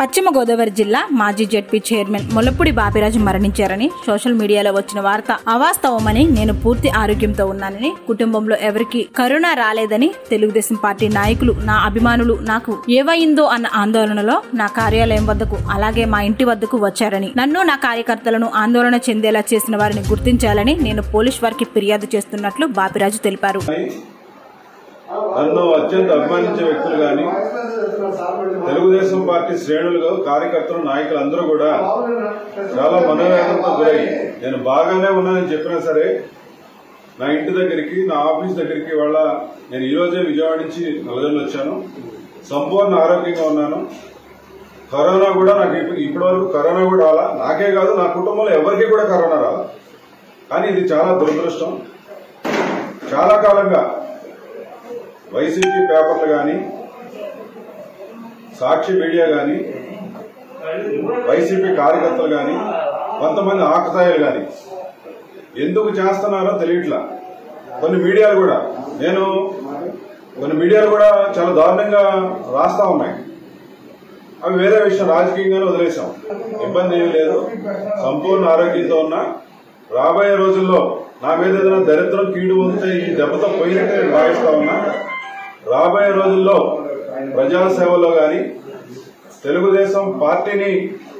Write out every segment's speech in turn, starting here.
పశ్చిమ గోదావరి జిల్లా మాజీ జెడ్పీ చైర్మన్ ముల్లపూడి బాపిరాజు మరణించారని సోషల్ మీడియాలో వచ్చిన వార్త అవాస్తవమని నేను పూర్తి ఆరోగ్యంతో ఉన్నానని కుటుంబంలో ఎవరికి కరోనా రాలేదని తెలుగుదేశం పార్టీ నాయకులు నా అభిమానులు నాకు ఏవైందో అన్న ఆందోళనలో నా కార్యాలయం వద్దకు అలాగే మా ఇంటి వద్దకు వచ్చారని నన్ను నా కార్యకర్తలను ఆందోళన చెందేలా చేసిన వారిని గుర్తించాలని నేను పోలీస్ వారికి ఫిర్యాదు చేస్తున్నట్లు బాపిరాజు తెలిపారు నన్ను అత్యంత అభిమానించే వ్యక్తులు గాని తెలుగుదేశం పార్టీ శ్రేణులు కార్యకర్తలు నాయకులు అందరూ కూడా చాలా మనోవేదనతో గురై నేను బాగానే ఉన్నానని చెప్పినా సరే నా ఇంటి దగ్గరికి నా ఆఫీస్ దగ్గరికి వాళ్ళ నేను ఈ రోజే విజయవాడ నుంచి నల్లజల్లు వచ్చాను సంపూర్ణ ఆరోగ్యంగా ఉన్నాను కరోనా కూడా నాకు ఇప్పటి ఇప్పటి వరకు కరోనా కూడా రాలా నాకే కాదు నా కుటుంబంలో ఎవరికి కూడా కరోనా రాలా కానీ ఇది చాలా దురదృష్టం చాలా కాలంగా వైసీపీ పేపర్లు కానీ సాక్షి మీడియా కానీ వైసీపీ కార్యకర్తలు కానీ కొంతమంది ఆకతాయిలు కానీ ఎందుకు చేస్తున్నారో తెలియట్లా కొన్ని మీడియాలు కూడా నేను కొన్ని మీడియాలు కూడా చాలా దారుణంగా రాస్తా ఉన్నాయి అవి వేరే విషయం రాజకీయంగానే వదిలేశాం ఇబ్బంది ఏమీ లేదు సంపూర్ణ ఆరోగ్యంతో ఉన్నా రాబోయే రోజుల్లో నా మీద ఏదైనా దరిద్రం కీడు ఉంటే ఈ దెబ్బతో పోయినట్టే నేను భావిస్తా ఉన్నా రాబోయే రోజుల్లో ప్రజాసేవలో గాని తెలుగుదేశం పార్టీని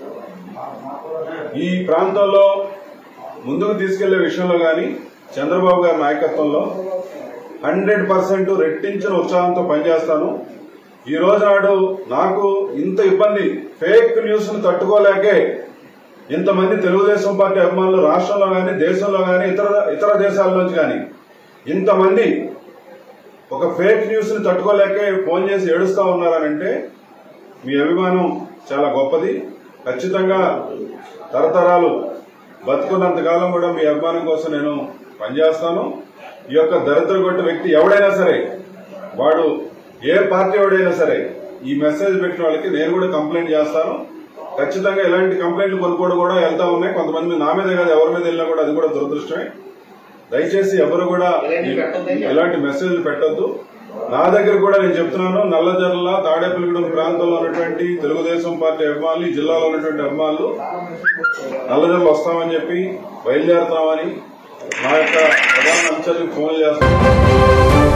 ఈ ప్రాంతంలో ముందుకు తీసుకెళ్లే విషయంలో గాని చంద్రబాబు గారి నాయకత్వంలో హండ్రెడ్ పర్సెంట్ రెట్టించిన ఉత్సాహంతో పనిచేస్తాను ఈ రోజు నాడు నాకు ఇంత ఇబ్బంది ఫేక్ న్యూస్ ను తట్టుకోలేకే ఇంతమంది తెలుగుదేశం పార్టీ అభిమానులు రాష్ట్రంలో గాని దేశంలో గాని ఇతర ఇతర దేశాల నుంచి గాని ఇంతమంది ఒక ఫేక్ న్యూస్ ని తట్టుకోలేకే ఫోన్ చేసి ఏడుస్తా ఉన్నారనంటే మీ అభిమానం చాలా గొప్పది ఖచ్చితంగా తరతరాలు బతుకున్నంత కాలం కూడా మీ అభిమానం కోసం నేను పనిచేస్తాను ఈ యొక్క దరిద్ర కొట్టు వ్యక్తి ఎవడైనా సరే వాడు ఏ పార్టీ వాడైనా సరే ఈ మెసేజ్ పెట్టిన వాళ్ళకి నేను కూడా కంప్లైంట్ చేస్తాను ఖచ్చితంగా ఇలాంటి కంప్లైంట్లు కొనుక్కోవడం కూడా వెళ్తా ఉన్నాయి కొంతమంది నా మీదే కాదు ఎవరి మీద వెళ్ళినా కూడా అది కూడా దురదృష్టమే దయచేసి ఎవరు కూడా ఈ- ఇలాంటి మెసేజ్లు పెట్టొద్దు నా దగ్గర కూడా నేను చెప్తున్నాను నల్లజర్ల తాడేపల్లిగూడెం ప్రాంతంలో ఉన్నటువంటి తెలుగుదేశం పార్టీ అభిమానులు ఈ జిల్లాలో ఉన్నటువంటి అభిమానులు నల్లజర్ల వస్తామని చెప్పి బయలుదేరుతామని నా యొక్క ప్రధాన అంశాలకు ఫోన్ చేస్తాను